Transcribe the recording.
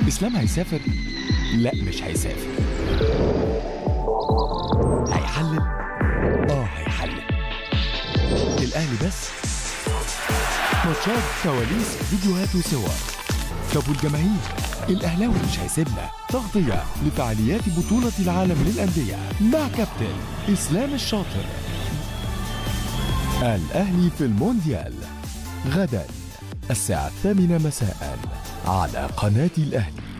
اسلام هيسافر لا مش هيسافر هيحلل اه هيحلل الاهلي بس ماتشات كواليس فيديوهات وصور طب والجماهير الاهلاوي مش هيسيبنا تغطيه لفعاليات بطوله العالم للانديه مع كابتن اسلام الشاطر الاهلي في المونديال غدا الساعه الثامنه مساء على قناه الاهلي